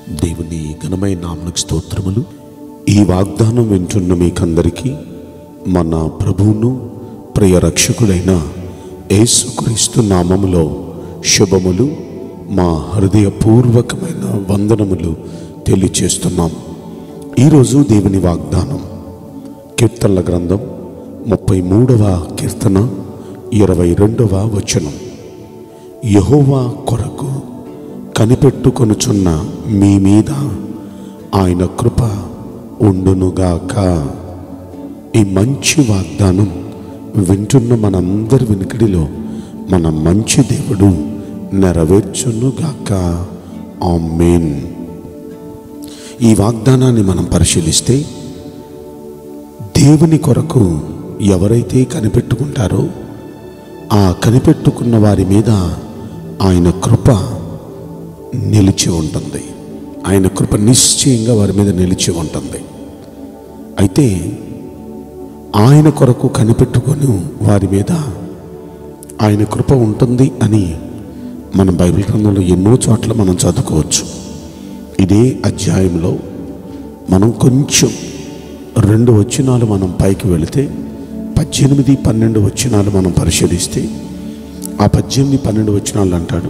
దేవుని ఘనమైన నామకు స్తోత్రములు ఈ వాగ్దానం వింటున్న మీకందరికీ మన ప్రభువును ప్రియ రక్షకుడైన యేసుక్రీస్తు నామములో శుభములు మా హృదయపూర్వకమైన వందనములు తెలియచేస్తున్నాం ఈరోజు దేవుని వాగ్దానం కీర్తనల గ్రంథం ముప్పై మూడవ కీర్తన ఇరవై రెండవ వచనం యహోవా కొరకు కనిపెట్టుకొనుచున్న మీ మీద ఆయన కృప ఉండునుగాక ఈ మంచి వాగ్దానం వింటున్న మనందరి వినికిడిలో మన మంచి దేవుడు నెరవేర్చునుగాక ఆమేన్ ఈ వాగ్దానాన్ని మనం పరిశీలిస్తే దేవుని కొరకు ఎవరైతే కనిపెట్టుకుంటారో ఆ కనిపెట్టుకున్న వారి మీద ఆయన కృప నిలిచి ఉంటుంది ఆయన కృప నిశ్చయంగా వారి మీద నిలిచి ఉంటుంది అయితే ఆయన కొరకు కనిపెట్టుకొని వారి మీద ఆయన కృప ఉంటుంది అని మన బైబిల్ గ్రంథంలో ఎన్నో చోట్ల మనం చదువుకోవచ్చు ఇదే అధ్యాయంలో మనం కొంచెం రెండు వచనాలు మనం పైకి వెళితే పద్దెనిమిది పన్నెండు వచనాలు మనం పరిశీలిస్తే ఆ పద్దెనిమిది పన్నెండు వచనాలు అంటాడు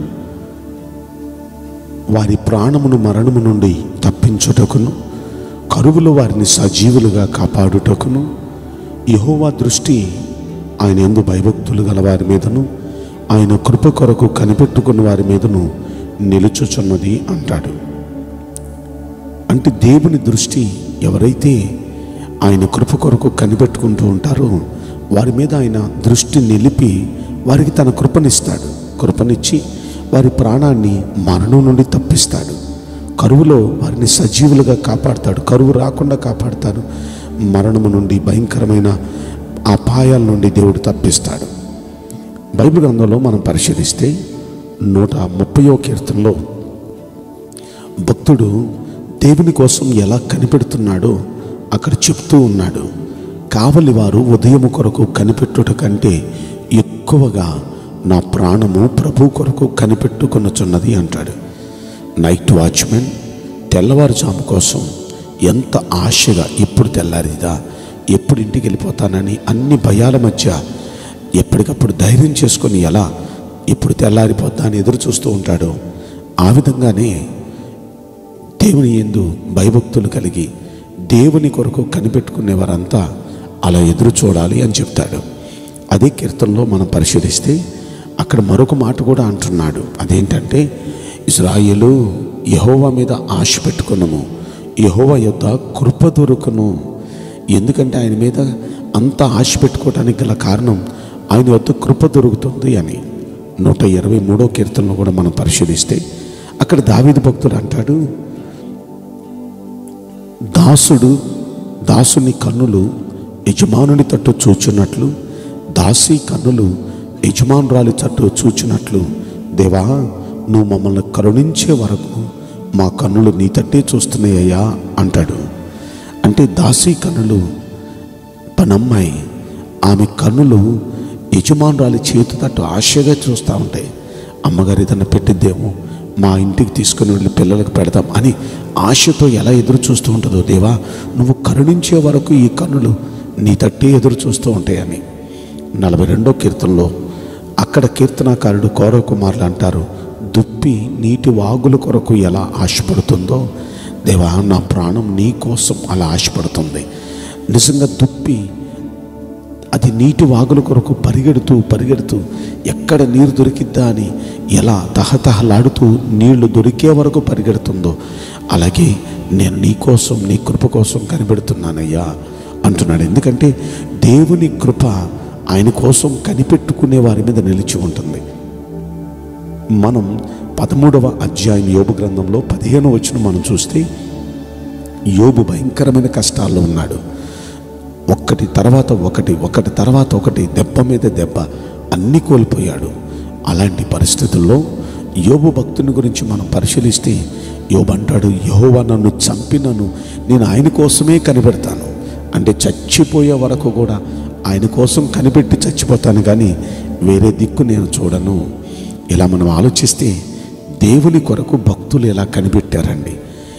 వారి ప్రాణమును మరణము నుండి తప్పించుటకును కరువులో వారిని సజీవులుగా కాపాడుటకును యహోవా దృష్టి ఆయన ఎందు భయభక్తులు గల వారి మీదను ఆయన కృప కొరకు కనిపెట్టుకున్న వారి మీదను నిలుచుచున్నది అంటాడు అంటే దేవుని దృష్టి ఎవరైతే ఆయన కృప కొరకు కనిపెట్టుకుంటూ ఉంటారో వారి మీద ఆయన దృష్టి నిలిపి వారికి తన కృపనిస్తాడు కృపనిచ్చి వారి ప్రాణాన్ని మరణం నుండి తప్పిస్తాడు కరువులో వారిని సజీవులుగా కాపాడుతాడు కరువు రాకుండా కాపాడుతాడు మరణము నుండి భయంకరమైన అపాయాల నుండి దేవుడు తప్పిస్తాడు బైబిల్ గ్రంథంలో మనం పరిశీలిస్తే నూట ముప్పయో కీర్తనలో భక్తుడు దేవుని కోసం ఎలా కనిపెడుతున్నాడో అక్కడ చెప్తూ ఉన్నాడు కావలి వారు ఉదయము కొరకు కనిపెట్టుట కంటే ఎక్కువగా నా ప్రాణము ప్రభు కొరకు కనిపెట్టుకొనుచున్నది అంటాడు నైట్ వాచ్మెన్ తెల్లవారుజాము కోసం ఎంత ఆశగా ఎప్పుడు తెల్లారిదా ఎప్పుడు ఇంటికి వెళ్ళిపోతానని అన్ని భయాల మధ్య ఎప్పటికప్పుడు ధైర్యం చేసుకొని ఎలా ఎప్పుడు తెల్లారిపోతా అని ఎదురు చూస్తూ ఉంటాడో ఆ విధంగానే దేవుని ఎందు భయభక్తులు కలిగి దేవుని కొరకు కనిపెట్టుకునే వారంతా అలా ఎదురు చూడాలి అని చెప్తాడు అదే కీర్తనలో మనం పరిశీలిస్తే అక్కడ మరొక మాట కూడా అంటున్నాడు అదేంటంటే ఇస్రాయేలు యహోవా మీద ఆశ పెట్టుకున్నాము యహోవా యొక్క కృప దొరుకును ఎందుకంటే ఆయన మీద అంత ఆశ పెట్టుకోవడానికి గల కారణం ఆయన యొక్క కృప దొరుకుతుంది అని నూట ఇరవై మూడో కీర్తనలో కూడా మనం పరిశీలిస్తే అక్కడ దావీదు భక్తుడు అంటాడు దాసుడు దాసుని కన్నులు యజమానుని తట్టు చూచున్నట్లు దాసి కన్నులు యజమానురాలి తట్టు చూచినట్లు దేవా నువ్వు మమ్మల్ని కరుణించే వరకు మా కన్నులు నీ తట్టే చూస్తున్నాయ్యా అంటాడు అంటే దాసి కన్నులు పనమ్మాయి ఆమె కన్నులు యజమానురాలి చేతి తట్టు ఆశగా చూస్తూ ఉంటాయి అమ్మగారు ఏదన్నా పెట్టిద్దేమో మా ఇంటికి తీసుకుని వెళ్ళి పిల్లలకు పెడదాం అని ఆశతో ఎలా ఎదురు చూస్తూ ఉంటుందో దేవా నువ్వు కరుణించే వరకు ఈ కన్నులు నీ తట్టే ఎదురు చూస్తూ ఉంటాయని నలభై రెండో కీర్తనలో అక్కడ కీర్తనాకారుడు కౌరవ కుమారులు అంటారు దుప్పి నీటి వాగుల కొరకు ఎలా ఆశపడుతుందో దేవా నా ప్రాణం నీ కోసం అలా ఆశపడుతుంది నిజంగా దుప్పి అది నీటి వాగుల కొరకు పరిగెడుతూ పరిగెడుతూ ఎక్కడ నీరు దొరికిద్దా అని ఎలా తహతహలాడుతూ నీళ్లు దొరికే వరకు పరిగెడుతుందో అలాగే నేను నీ కోసం నీ కృప కోసం కనిపెడుతున్నానయ్యా అంటున్నాడు ఎందుకంటే దేవుని కృప ఆయన కోసం కనిపెట్టుకునే వారి మీద నిలిచి ఉంటుంది మనం పదమూడవ అధ్యాయం యోబు గ్రంథంలో పదిహేను వచ్చిన మనం చూస్తే యోబు భయంకరమైన కష్టాల్లో ఉన్నాడు ఒక్కటి తర్వాత ఒకటి ఒకటి తర్వాత ఒకటి దెబ్బ మీద దెబ్బ అన్నీ కోల్పోయాడు అలాంటి పరిస్థితుల్లో యోబు భక్తుని గురించి మనం పరిశీలిస్తే యోబు అంటాడు యహోవా నన్ను చంపినను నేను ఆయన కోసమే కనిపెడతాను అంటే చచ్చిపోయే వరకు కూడా ఆయన కోసం కనిపెట్టి చచ్చిపోతాను కానీ వేరే దిక్కు నేను చూడను ఇలా మనం ఆలోచిస్తే దేవుని కొరకు భక్తులు ఎలా కనిపెట్టారండి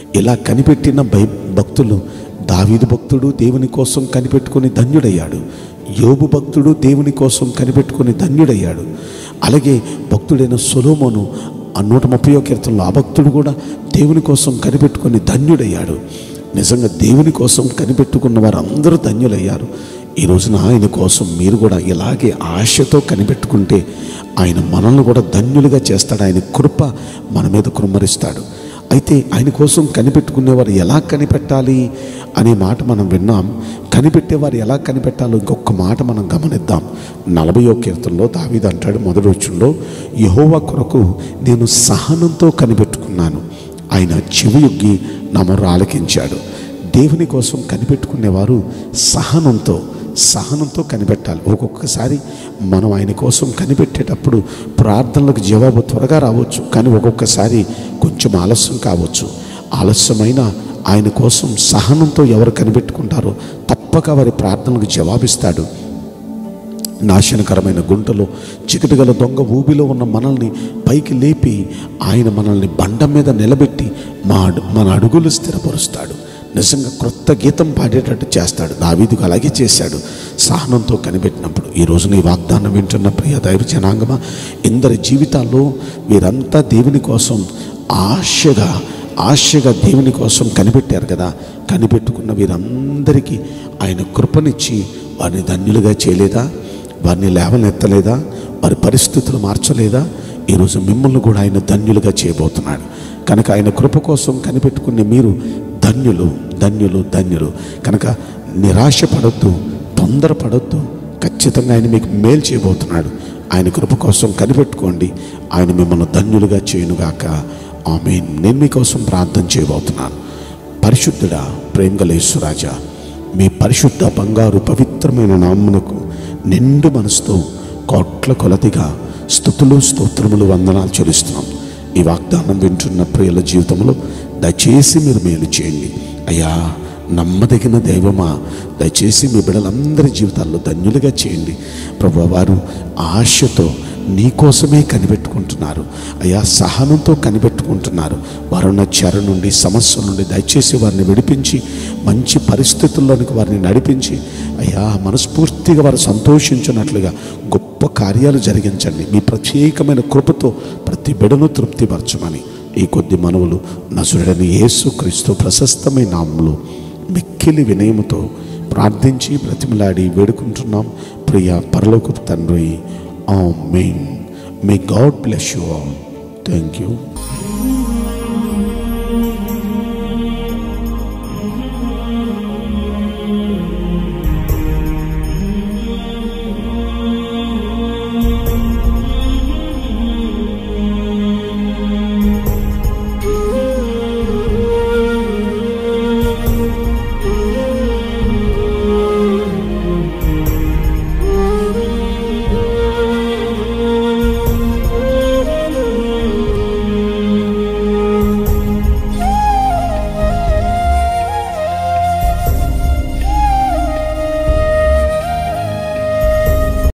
ఇలా కనిపెట్టిన భై భక్తులు దావీదు భక్తుడు దేవుని కోసం కనిపెట్టుకొని ధన్యుడయ్యాడు యోబు భక్తుడు దేవుని కోసం కనిపెట్టుకొని ధన్యుడయ్యాడు అలాగే భక్తుడైన సొలోమోను ఆ నూట ముప్పై కీర్తనలో ఆ భక్తుడు కూడా దేవుని కోసం కనిపెట్టుకొని ధన్యుడయ్యాడు నిజంగా దేవుని కోసం కనిపెట్టుకున్న వారు అందరూ ధన్యులయ్యారు ఈ రోజున ఆయన కోసం మీరు కూడా ఇలాగే ఆశతో కనిపెట్టుకుంటే ఆయన మనల్ని కూడా ధన్యులుగా చేస్తాడు ఆయన కృప మన మీద కుమ్మరిస్తాడు అయితే ఆయన కోసం కనిపెట్టుకునేవారు ఎలా కనిపెట్టాలి అనే మాట మనం విన్నాం కనిపెట్టేవారు ఎలా కనిపెట్టాలో ఇంకొక మాట మనం గమనిద్దాం నలభయో కీర్తనలో దావీదు అంటాడు మొదటి వచ్చంలో యహోవా కొరకు నేను సహనంతో కనిపెట్టుకున్నాను ఆయన చెవియొగ్గి నా మొర్ర ఆలకించాడు దేవుని కోసం కనిపెట్టుకునేవారు సహనంతో సహనంతో కనిపెట్టాలి ఒక్కొక్కసారి మనం ఆయన కోసం కనిపెట్టేటప్పుడు ప్రార్థనలకు జవాబు త్వరగా రావచ్చు కానీ ఒక్కొక్కసారి కొంచెం ఆలస్యం కావచ్చు ఆలస్యమైన ఆయన కోసం సహనంతో ఎవరు కనిపెట్టుకుంటారో తప్పక వారి ప్రార్థనలకు జవాబిస్తాడు నాశనకరమైన గుంటలో చికటిగల దొంగ ఊబిలో ఉన్న మనల్ని పైకి లేపి ఆయన మనల్ని బండ మీద నిలబెట్టి మా అడు- మన అడుగులు స్థిరపరుస్తాడు నిజంగా క్రొత్త గీతం పాడేటట్టు చేస్తాడు దావీదుకు అలాగే చేశాడు సహనంతో కనిపెట్టినప్పుడు ఈ రోజున ఈ వాగ్దానం వింటున్న ప్రియ దైవ జనాంగమా ఇందరి జీవితాల్లో వీరంతా దేవుని కోసం ఆశగా ఆశగా దేవుని కోసం కనిపెట్టారు కదా కనిపెట్టుకున్న వీరందరికీ ఆయన కృపనిచ్చి వారిని ధన్యులుగా చేయలేదా వారిని లేవనెత్తలేదా వారి పరిస్థితులు మార్చలేదా ఈరోజు మిమ్మల్ని కూడా ఆయన ధన్యులుగా చేయబోతున్నాడు కనుక ఆయన కృప కోసం కనిపెట్టుకునే మీరు ధన్యులు ధన్యులు ధన్యులు కనుక నిరాశ పడొద్దు తొందరపడొద్దు ఖచ్చితంగా ఆయన మీకు మేలు చేయబోతున్నాడు ఆయన కృప కోసం కనిపెట్టుకోండి ఆయన మిమ్మల్ని ధన్యులుగా చేయనుగాక ఆమె నేను మీకోసం ప్రార్థన చేయబోతున్నాను పరిశుద్ధుడా ప్రేమగలేశ్వరాజా మీ పరిశుద్ధ బంగారు పవిత్రమైన నామ్మునకు నిండు మనసుతో కోట్ల కొలదిగా స్థుతులు స్తోత్రములు వందనాలు చెల్లిస్తున్నాం ఈ వాగ్దానం వింటున్న ప్రియుల జీవితంలో దయచేసి మీరు మేలు చేయండి అయ్యా నమ్మదగిన దైవమా దయచేసి మీ బిడ్డలందరి జీవితాల్లో ధన్యులుగా చేయండి ప్రభు వారు ఆశతో నీ కోసమే కనిపెట్టుకుంటున్నారు అయ్యా సహనంతో కనిపెట్టుకుంటున్నారు వారున్న చెర నుండి సమస్య నుండి దయచేసి వారిని విడిపించి మంచి పరిస్థితుల్లోనికి వారిని నడిపించి అయ్యా మనస్ఫూర్తిగా వారు సంతోషించినట్లుగా గొప్ప కార్యాలు జరిగించండి మీ ప్రత్యేకమైన కృపతో ప్రతి బిడను తృప్తిపరచమని ఈ కొద్ది మనవులు నసుడని యేసు క్రీస్తు ప్రశస్తమైన నామములో మిక్కిలి వినయముతో ప్రార్థించి బ్రతిమలాడి వేడుకుంటున్నాం ప్రియ పరలోకపు తండ్రి amen may God bless you all thank you